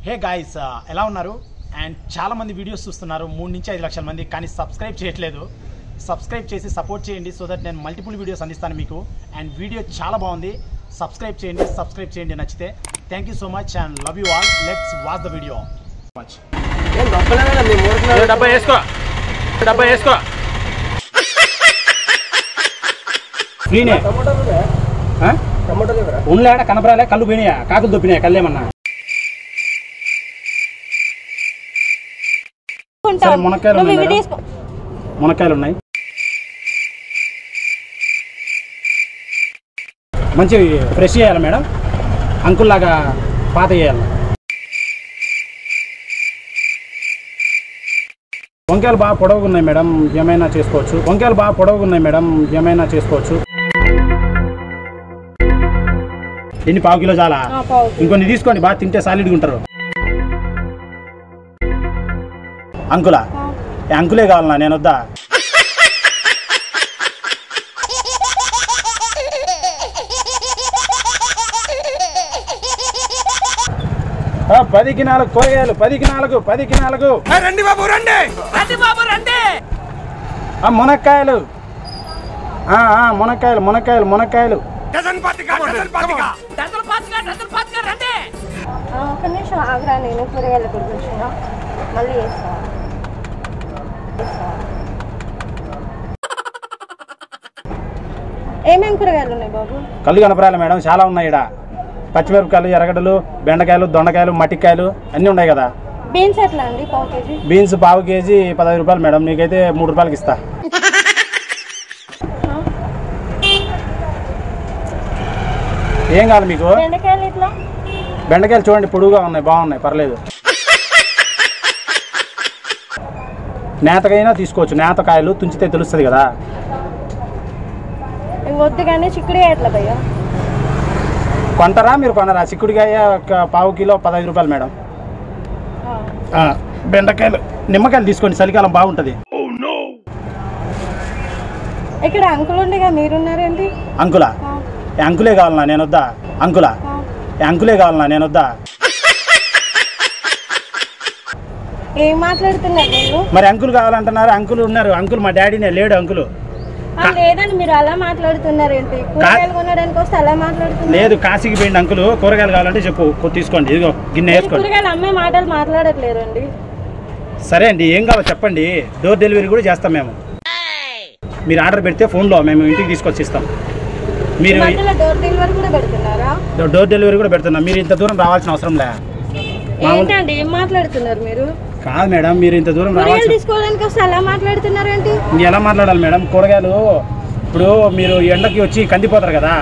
Hey guys ఎలా ఉన్నారు and చాలా మంది వీడియోస్ చూస్తున్నారు మూడు నుంచి ఐదు లక్షల మంది కానీ సబ్స్క్రైబ్ చేయట్లేదు సబ్స్క్రైబ్ చేసి సపోర్ట్ చేయండి సో దట్ నేను మల్టిపుల్ వీడియోస్ అందిస్తాను మీకు అండ్ వీడియో చాలా బాగుంది సబ్స్క్రైబ్ చేయండి సబ్స్క్రైబ్ చేయండి నచ్చితే thank you so much and love you all let's watch the video much ఏం గొప్పలే మేడం మీ మూడు డబ్బా వేసుకో డబ్బా వేసుకో ఫ్రీనే టమాటాలు ఉన్నాయా? టమాటాలు ఇవ్వరా ఉండలేడా కనపరాలే కళ్ళు పోయినాయా కాకులు దొప్పినాయా కళ్ళేమన్నా సరే, మునక్కాయలు నువ్వు ఉన్నాయి ఇవి మేడం. తీసుకో మునక్కాయలు ఉన్నాయి మంచి ఫ్రెష్ చేయాలి మేడం అంకుల్లాగా పాత చేయాలి వంకాయలు బాగా పొడవుగా ఉన్నాయి మేడం ఏమైనా చేసుకోవచ్చు వంకాయలు బాగా పొడవుగా ఉన్నాయి మేడం ఏమైనా చేసుకోవచ్చు ఎన్ని పావు కిలో చాలా ఆ, పావు కిలో. ఇంకొన్ని తీసుకోండి బాగా తింటే సాలిడ్గా ఉంటారు అంకులా ఆ. ఏ అంకులే కావాలన్నా నేను వద్దా ఆ, పదికి నాలుగు కూరగాయలు పదికి నాలుగు పదికి నాలుగు రండి బాబు రండి రండి బాబు రండి ఆ, మునక్కాయలు ఆ, ఆ, మునక్కాయలు మునక్కాయలు మునక్కాయలు డజన్ పాతిక డజన్ పాతిక డజన్ పాతిక డజన్ పాతిక రండి ఆ, ఒక్క నిమిషం ఆగ్రా నేను కూరగాయల కొడుకు వచ్చిన మళ్ళీ చేస్తా చేస్తా. ఏమేం కూరగాయలు ఉన్నాయి బాబు కళ్ళు కనపరాలి మేడం చాలా ఉన్నాయి ఇక్కడ పచ్చిమిరపకాయలు ఎర్రగడ్డలు బెండకాయలు దొండకాయలు మట్టికాయలు అన్నీ ఉన్నాయి కదా బీన్స్ ఎట్లా అండి పావు కేజీ బీన్స్ పావు కేజీ పదహైదు రూపాయలు మేడం నీకైతే మూడు రూపాయలకి ఇస్తా ఏం కాదు మీకు బెండకాయలు ఇట్లా బెండకాయలు చూడండి పొడుగుగా ఉన్నాయి బాగున్నాయి పర్లేదు నేతకైనా తీసుకోవచ్చు నేతకాయలు తుంచితే తెలుస్తుంది కదా ఇవి వద్దు కానీ చిక్కుడు ఎట్లా భయ్యా కొంటారా మీరు కొనరా చిక్కుడుకాయ ఒక పావు కిలో పదహైదు రూపాయలు మేడం ఆ. ఆ, బెండకాయలు నిమ్మకాయలు తీసుకోండి చలికాలం బాగుంటుంది ఇక్కడ అంకుల్ ఉండగా మీరున్నారేంటి అంకులా ఆ, ఏ అంకులే కావాలన్నా నేను వద్దా అంకులా ఆ. ఏ అంకులే కావాలన్నా నేను వద్దా ఏం మాట్లాడుతున్నారు మీరు మరి అంకుల్ కావాలంటున్నారు అంకుల్ ఉన్నారు అంకుల్ మా డాడీనే లేడు అంకుల్ ఆ, లేదండి మీరు అలా మాట్లాడుతున్నారేంటి కూరగాయలు కొనడానికి వస్తే అలా మాట్లాడుతున్నారు లేదు కాశీకి పోయింది అంకుల్ కూరగాయలు కావాలంటే చెప్పు కొ- తీసుకోండి ఇదిగో గిన్నె మీరు వేసుకోండి కూరగాయలు అమ్మే మాటలు మాట్లాడట్లేరండి సరే అండి ఏం కావాలో చెప్పండి డోర్ డెలివరీ కూడా చేస్తాం మేము మీరు ఆర్డర్ పెడితే ఫోన్లో మేము ఇంటికి తీసుకొచ్చి ఇస్తాం ఈ మీరు మధ్యలో డోర్ డెలివరీ కూడా పెడుతున్నారా డోర్ డెలివరీ కూడా పెడుతున్నాం మీరు ఇంత దూరం రావాల్సిన అవసరం లే మామూలు ఏంటండి ఏం మాట్లాడుతున్నారు మీరు కాదు మేడం మీరు ఇంత దూరం కూరగాయలు రావాల్సిన తీసుకోవడానికి వస్తే అలా మాట్లాడుతున్నారేంటి ఇంక ఎలా మాట్లాడాలి మేడం కూరగాయలు ఇప్పుడు మీరు ఎండకి వచ్చి కందిపోతారు కదా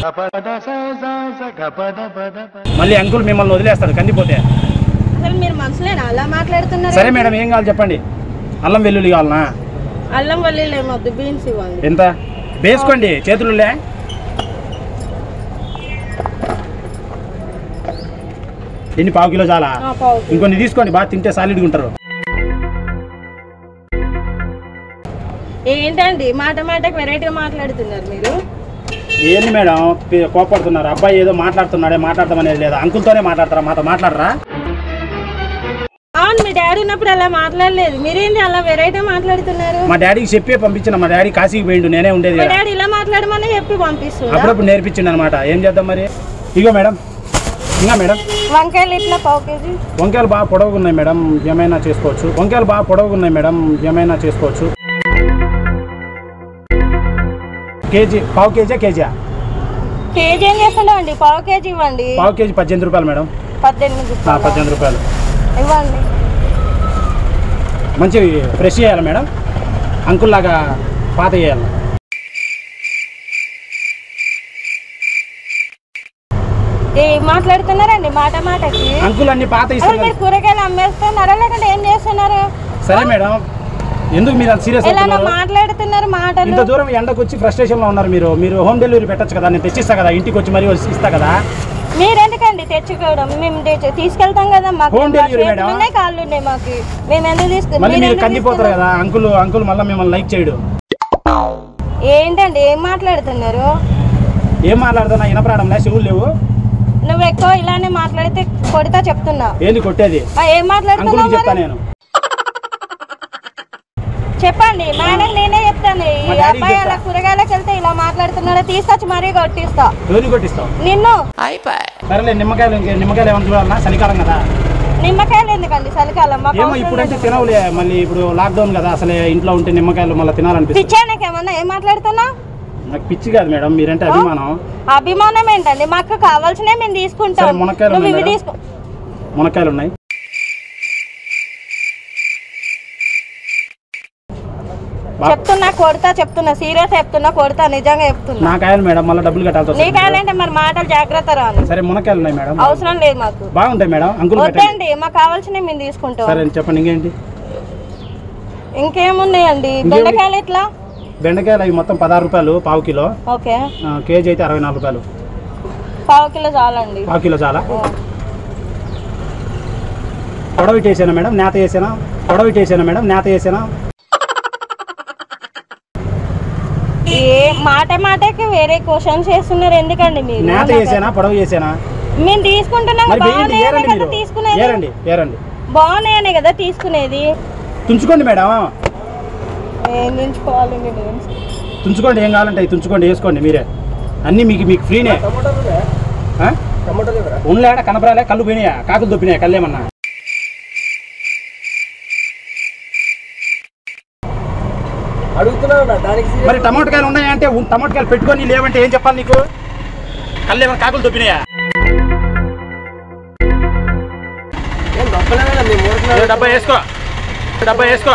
మళ్ళీ అంకుల్ మిమ్మల్ని వదిలేస్తాడు కందిపోతే అసలు మీరు మనసులేనా అలా మాట్లాడుతున్నారు సరే మేడం ఏం కావాలి చెప్పండి అల్లం వెల్లుల్లి కావాలనా అల్లం వల్లీలు ఏమొద్దు బీన్స్ ఇవ్వండి ఎంత వేసుకోండి చేతులులే ఎన్ని పావు కిలో చాలా ఆ, పావు కిలో. ఇంకొన్ని తీసుకోండి బాగా తింటే సాలిడ్గా ఉంటారు ఏంటండి మాట మాటకి వెరైటీగా మాట్లాడుతున్నారు మీరు ఏంది మేడం పి- కోపడుతున్నారు అబ్బాయి ఏదో మాట్లాడుతున్నాడే మాట్లాడతామనేది లేదా అంకుల్తోనే మాట్లాడతారా మాతో మాట్లాడరా అవును మీ డాడీ ఉన్నప్పుడు అలా మాట్లాడలేదు మీరేంటి అలా వెరైటీ మాట్లాడుతున్నారు మా డాడీకి చెప్పే పంపించిన మా డాడీ కాశీకి పోయిండు నేనే ఉండేది మా కదా డాడీ ఇలా మాట్లాడమని చెప్పి పంపిస్తున్నా అప్పుడప్పుడు నేర్పించిండు అనమాట ఏం చేద్దాం మరి ఇగో మేడం ఇంకా మేడం వంకాయలు ఇట్లా పావు కేజీ వంకాయలు బాగా పొడవుగా ఉన్నాయి మేడం ఏమైనా చేసుకోవచ్చు వంకాయలు బాగా పొడవుగా ఉన్నాయి మేడం ఏమైనా చేసుకోవచ్చు కేజీ పావు కేజీ కేజీ కేజీ ఏం చేస్తుండవండి పావు కేజీ ఇవ్వండి పావు కేజీ పద్దెనిమిది రూపాయలు మేడం పద్దెనిమిది ఆ, రూపాయలా? పద్దెనిమిది రూపాయలు ఇవ్వండి మంచి ఫ్రెష్ చేయాలి మేడం అంకుల్లాగా పాత చేయాలి ఏ మాట్లాడుతున్నారండి మాట మాటకి అంకుల్ అన్ని పాత అసలు ఇస్తారు మీరు కూరగాయలు అమ్మేస్తున్నారా లేకుంటే ఏం చేస్తున్నారు సరే మేడం ఎందుకు మీరు అంత సీరియస్ ఇలా అవుతున్నారు మాట్లాడుతున్నారు మాటలు ఇంత దూరం ఎండకు వచ్చి ఫ్రస్ట్రేషన్ లో ఉన్నారు మీరు మీరు హోమ్ డెలివరీ పెట్టచ్చు కదా నేను తెచ్చిస్తా కదా ఇంటికి వచ్చి మరీ వచ్చి ఇస్తా కదా మీరెందుకండి తెచ్చుకోవడం మేము తెచ్చు- తీసుకెళ్తాం కదా మాకు Home మా delivery చేతులు మేడం. ఉన్నాయి కాళ్ళు ఉన్నాయి మాకు మేము ఎందుకు తీసుకు మళ్ళీ మీరు మీరు ఎందుకు కందిపోతారు తీసుకెళ్ళరు? కదా అంకుల్ అంకుల్ మళ్ళీ మిమ్మల్ని లైక్ చేయడు ఏంటండి ఏం మాట్లాడుతున్నారు ఏం మాట్లాడుతున్నా వినపరాడంలే చెవులు లేవు నువ్వు ఎక్కువ ఇలానే మాట్లాడితే కొడతా చెప్తున్నా ఏంది కొట్టేది ఆ, ఏం మాట్లాడుతున్నావు అంకుల్కి చెప్తా మరి? నేను చెప్పండి మేడం నేనే చెప్తాను ఈ మా డాడీకి అబ్బాయి అలా చెప్తా. కూరగాయలకు వెళ్తే ఇలా మాట్లాడుతున్నాడు తీసుకొచ్చి మరీ కొట్టిస్తా ఎవరిని కొట్టిస్తావు నిన్ను సరేలే నిమ్మకాయలు ఇంకే నిమ్మకాయలు ఏమైనా చూడాలన్నా చలికాలం కదా నిమ్మకాయలు ఎందుకండి చలికాలం మాకు ఏమో అవసరం ఇప్పుడంటే లేదు. తినవులే మళ్ళీ ఇప్పుడు లాక్డౌన్ కదా అసలే ఇంట్లో ఉంటే నిమ్మకాయలు మళ్ళీ తినాలనిపిస్తుంది పిచ్చా నీకేమన్నా ఏం మాట్లాడుతున్నా నాకు పిచ్చి కాదు మేడం మీరంటే అభిమానం అభిమానం ఏంటండి మాకు కావాల్సినవి మేము తీసుకుంటాం సరే, మునక్కాయలు నువ్వు ఉన్నాయి ఇవి మేడం. తీసుకో మునక్కాయలు ఉన్నాయి బా- చెప్తున్నా కొడతా చెప్తున్నా సీరియస్ చెప్తున్నా కొడతా నిజంగా చెప్తున్నా నా కాయలు మేడం మళ్ళీ డబ్బులు కట్టాల్సి నీ వస్తుంది కావాలంటే మరి మాటలు జాగ్రత్త రాని సరే మునక్కాయలు ఉన్నాయి మేడం అవసరం లేదు మాకు బాగుంటాయి మేడం అంకుల్ పెట్టండి వద్దండి మాకు కావాల్సినవి మేము తీసుకుంటాం సరే చెప్పండి ఇంకేంటి ఇంకేమున్నాయండి ఇంకేమి? బెండకాయలు ఎట్లా బెండకాయలు అవి మొత్తం పదహారు రూపాయలు పావు కిలో ఓకే ఆ, కేజీ అయితే అరవై నాలుగు రూపాయలు పావు కిలో చాలండి పావు కిలో చాలా ఓ. పొడవిటి వేసానా మేడం నేత వేసానా పొడవిటి వేసానా మేడం నేత వేసానా ఏ మాట మాటకి వేరే క్వశ్చన్స్ చేస్తున్నారు ఎందుకండి మీరు నేత వేసానా పొడవు వేసానా మేము తీసుకుంటున్నాం మరి వేయండి బాగున్నాయనే ఏరండి కదా మీరు తీసుకునేది ఏరండి ఏరండి బాగున్నాయనే కదా తీసుకునేది తుంచుకోండి మేడం ఏం దించుకోవాలి నేను తుంచుకోండి ఏం కావాలంటే అవి తుంచుకోండి వేసుకోండి మీరే అన్నీ మీకు మీకు ఫ్రీనే టమాటాలు ఉన్నాయా? ఆ? టమాటాలు ఇవ్వరా ఉండలేడా కనపరాలే కళ్ళు పోయినాయా కాకులు దొప్పినాయా కళ్ళేమన్నా అడుగుతున్నావు నా దానికి serious మరి టమాటకాయలు ఉన్నాయా అంటే ఉన్- టమాటకాయలు పెట్టుకొని లేవంటే ఏం చెప్పాలి నీకు కళ్ళేమన్నా కాకులు దొప్పినాయా ఏం దొప్పలేదా మీ ఏ మూడుతున్నాడు డబ్బా వేసుకో డబ్బా వేసుకో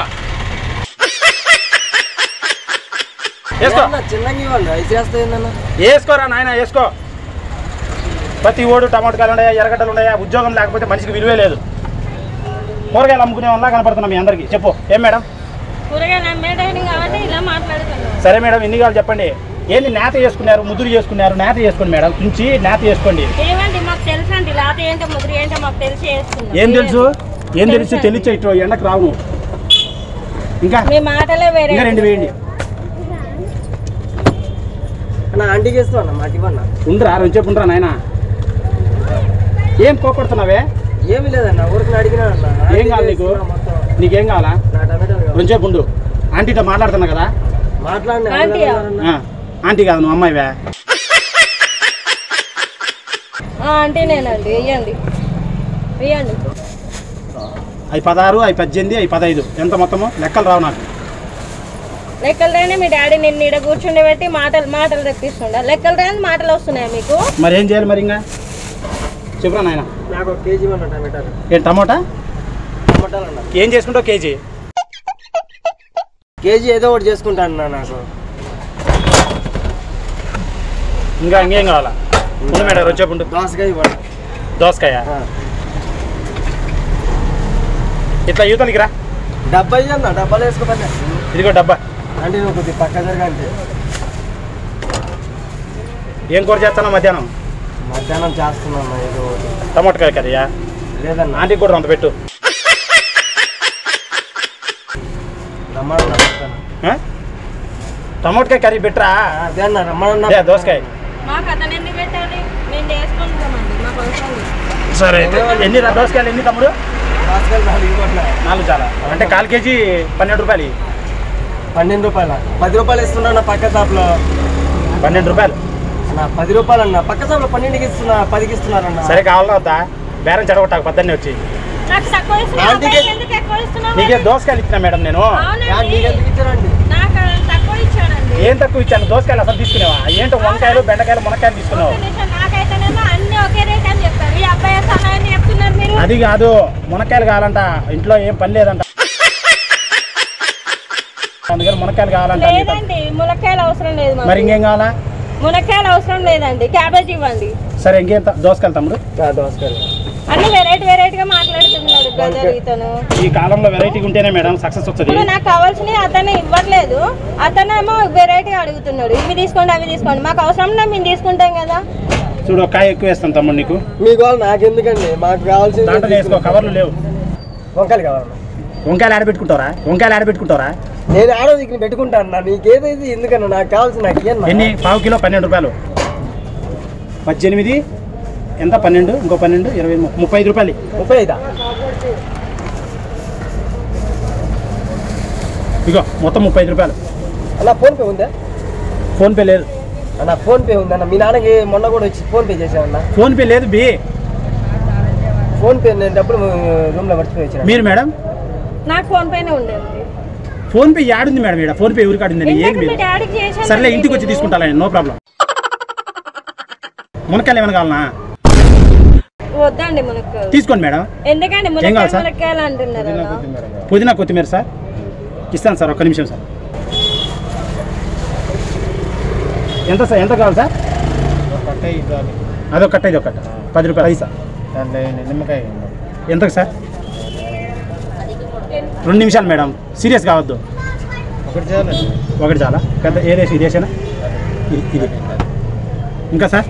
వేసుకో చిన్నగా ఇవ్వండి ఐదు చేస్తా ఏందన్నా వేసుకోరా నాయన వేసుకో ప్రతి ఓడు టమాటకాయలు ఉన్నాయా ఎర్రగడ్డలు ఉన్నాయా ఉద్యోగం లేకపోతే మనిషికి విలువే లేదు కూరగాయలు అమ్ముకునే వాళ్ళ కనపడుతున్నాం మీ అందరికి చెప్పు ఏం మేడం కూరగాయలు అమ్మేటని కాబట్టి ఇలా మాట్లాడుతున్నాం సరే మేడం ఎన్ని కావాలి చెప్పండి ఏంది నేత చేసుకున్నారు ముదురు చేసుకున్నారు నేత చేసుకోండి మేడం తుంచి నేత చేసుకోండి ఏమండి మాకు తెలుసు అండి లేకపోతే ఏంటో ముగ్గురు ఏంటో మాకు తెలిసి వేసుకుందాం ఏం తెలుసు ఏం తెలుసు తెలిచే ఇటు ఎండకు రావు నువ్వు. ఇంకా మీ మాటలే వేరే ఇంకా రెండు వేయండి నా ఆంటీకి ఇస్తావు అన్న మాకు ఇవ్వన్నా ఉండరా రెండు చెప్పు ఉండరా నాయన ఏం కోపడుతున్నావే ఏమి లేదన్న ఊరికి అడిగినా అన్న ఏం కావాలి నీకు ఇస్తున్నా మొత్తం. నీకేం కావాలా నా టమాటాలు కావాలి. రెండు చెప్పు ఉండు ఆంటీతో మాట్లాడుతున్నా కదా మాట్లాడిన ఆంటీయా? ఆ, ఆంటీ కాదు నువ్వు అమ్మాయివే అంటే నేనండి వెయ్యండి వెయ్యండి అవి పదహారు అవి పద్దెనిమిది అవి పదహైదు ఎంత మొత్తము లెక్కలు రావు నాకు లెక్కలు రాని మీ డాడీ నిన్ను ఈడ కూర్చుండి పెట్టి మాటలు మాటలు తెప్పిస్తుండ లెక్కలు రాని మాటలు వస్తున్నాయి మీకు మరి ఏం చేయాలి మరి ఇంకా చెప్పురా నాయన నాకు ఒక కేజీ ఇవ్వన్న టమాటాలు ఏం టమోటా టమాటాలు అన్న ఏం చేసుకుంటావు కేజీ కేజీ ఏదో ఒకటి చేసుకుంటాను అన్న నాకు ఇంకా ఇంకేం కావాలా ఉండు మేడం రెండు చెప్పు ఉండు దోసకాయ ఇవ్వండి దోసకాయ ఆ. ఇట్లా యూతలకి రా డబ్బా ఇవ్వన్న డబ్బాలు వేసుకోపన్నా ఇదిగో డబ్బా అంటే నువ్వు కొద్దిగా పక్క జరగంటే ఏం కూర చేస్తాను మధ్యాహ్నం మధ్యాహ్నం చేస్తున్నా ఏదో ఒకటి టమాటకాయ కర్రీయా లేదన్న ఆంటీకి కూడా అంత పెట్టు రమ్మన్న చెప్తాను. ఆ? టమాటకాయ కర్రీ పెట్టరా అదే అన్న రమ్మన్న ఏ, దోసకాయ మాకు అతను ఎందుకు పెట్టాలి మేము చేసుకుంటామండి మాకు అవసరం లేదు సరే ఎన్ని రా దోసకాయలు ఎన్ని తమ్ముడు దోసకాయలు నాలుగు ఇవ్వట్లే నాలుగు చాలా అంటే కాల్ కేజీ పన్నెండు రూపాయలు ఇయ్యి. పన్నెండు రూపాయల పది రూపాయలు ఇస్తున్నా నా పక్క షాప్లో పన్నెండు రూపాయలు అన్న పది రూపాయలు అన్న పక్క షాప్లో పన్నెండుకి ఇస్తున్నా పదికి ఇస్తున్నారన్న సరే కావాలా వద్దా బేరం చెడగొట్టాక పద్దన్నే వచ్చి నాకు తక్కువ ఇస్తున్నావు ఆంటీకి- అబ్బాయికి ఎందుకు ఎక్కువ ఇస్తున్నావు నీకే దోసకాయలు ఇచ్చిన మేడం నేను యా, అవునండి నీకు ఎందుకు ఇచ్చారండి నాకు తక్కువ ఇచ్చాడండి ఏం తక్కువ ఇచ్చాను దోసకాయలు అసలు తీసుకునేవా ఏంటో వంకాయలు బెండకాయలు మునక్కాయలు తీసుకున్నావు ఒక్క నిమిషం, నాకైతేనేమో అన్ని ఒకే రేట్ అని చెప్తారు ఈ అబ్బాయి సహాయాన్ని చెప్తున్నారు మీరు అది కాదు మునక్కాయలు కావాలంట ఇంట్లో ఏం పని లేదంట అందుకని మునక్కాయలు కావాలంట నీతో. లేదండి మునక్కాయలు అవసరం లేదు మాకు. మరి ఇంకేం కావాలా మునక్కాయలు అవసరం లేదండి క్యాబేజ్ ఇవ్వండి సరే ఇంకేం త- దోసకాయలు తమ్ముడు ఆ, దోసకాయలు అన్ని వెరైటీ వెరైటీగా మాట్లాడుతున్నాడు బ్రదర్ ఇతను ఈ కాలంలో వెరైటీగా ఉంటేనే మేడం సక్సెస్ వస్తుంది ఇప్పుడు నాకు కావాల్సినవి అతను ఇవ్వట్లేదు అతనేమో వెరైటీగా అడుగుతున్నాడు ఇవి తీసుకోండి అవి తీసుకోండి మాకు అవసరం ఉన్నా మేము తీసుకుంటాం కదా చూడు ఒక కాయ ఎక్కువ వేస్తాను తమ్ముడు నీకు మీకు వాళ్ళు నాకెందుకండి మాకు కావాల్సింది దాంట్లో వేసుకో కవర్లు లేవు వంకాయలు కావాలన్న వంకాయలు ఆడబెట్టుకుంటారా వంకాయలు ఆడబెట్టుకుంటారా నేను ఆడో ఇక్కడ పెట్టుకుంటాను అన్న నీకేదైతే ఎందుకన్నా నాకు కావాల్సిన నాకు ఇయ్యన్న. ఎన్ని పావు కిలో పన్నెండు రూపాయలు పద్దెనిమిది ఎంత పన్నెండు ఇంకో పన్నెండు ఇరవై ము- ముప్పై ఐదు రూపాయలు ముప్పై ఐదా ఇగో మొత్తం ముప్పై ఐదు రూపాయలు అన్న ఫోన్పే ఉందా ఫోన్పే లేదు అన్న ఫోన్పే ఉందన్న మీ నాన్నకి మొన్న కూడా వచ్చి ఫోన్పే చేశానన్న ఫోన్పే లేదు బి ఫోన్పే నేను డబ్బులు రూమ్లో మర్చిపోయి వచ్చాను మీరు మేడం నాకు ఫోన్ పైన ఉండేది ఫోన్పే యాడుంది మేడం ఇక్కడ ఫోన్పే ఎవరికి ఆడుందండి ఏం ఇందాక మీ మీరు డాడీకి చేశాను సర్లే ఇంటికి వచ్చి తీసుకుంటా నో ప్రాబ్లం మునక్కాయలు ఏమైనా కావాలనా వద్దండి మనకు తీసుకోండి మేడం ఎందుకండి ఏం కావాలి మునక్కాయలు సార్? మునక్కాయలు అంటున్నారు అలా. పుదీనా కొత్తిమీర సార్ ఇస్తాను సార్ ఒక్క నిమిషం సార్ ఎంత సార్ ఎంత కావాలి సార్ అదొక కట్ట ఇది ఒక కట్ట పది రూపాయలు అది సార్ నిమ్మకాయ ఎంతకు సార్ రెండు నిమిషాలు మేడం సీరియస్ కావద్దు ఒకటి చాలు ఒకటి చాలా పెద్ద ఏదేసి ఇదేసేనా ఇది ఇది ఇంకా సార్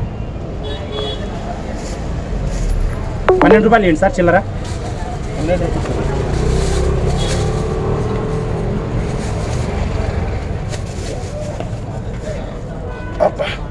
పన్నెండు రూపాయలు ఏంటి సార్ చిల్లర హండ్రెడ్ రూపీస్ అబ్బా